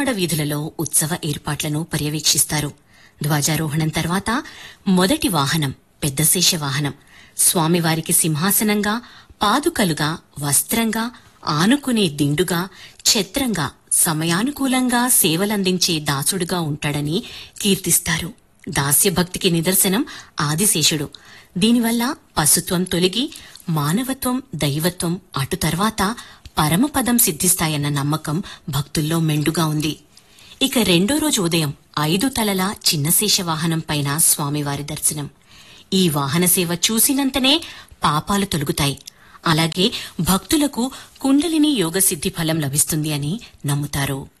విజయవాడ వీధులలో ఉత్సవ ఏర్పాట్లను పర్యవేక్షిస్తారు ధ్వజారోహణం తర్వాత మొదటి వాహనం పెద్దశేష వాహనం స్వామివారికి సింహాసనంగా పాదుకలుగా వస్త్రంగా ఆనుకునే దిండుగా ఛత్రంగా సమయానుకూలంగా సేవలందించే దాసుడుగా ఉంటాడని కీర్తిస్తారు దాస్యభక్తికి నిదర్శనం ఆదిశేషుడు దీనివల్ల పశుత్వం తొలగి మానవత్వం దైవత్వం అటు తర్వాత పరమపదం సిద్ధిస్తాయన్న నమ్మకం భక్తుల్లో మెండుగా ఉంది ఇక రెండో రోజు ఉదయం ఐదు తలల చిన్నశేష వాహనం పైన స్వామివారి దర్శనం ఈ వాహన సేవ చూసినంతనే పాపాలు తొలగుతాయి అలాగే భక్తులకు కుండలిని యోగ సిద్ధి ఫలం లభిస్తుంది అని నమ్ముతారు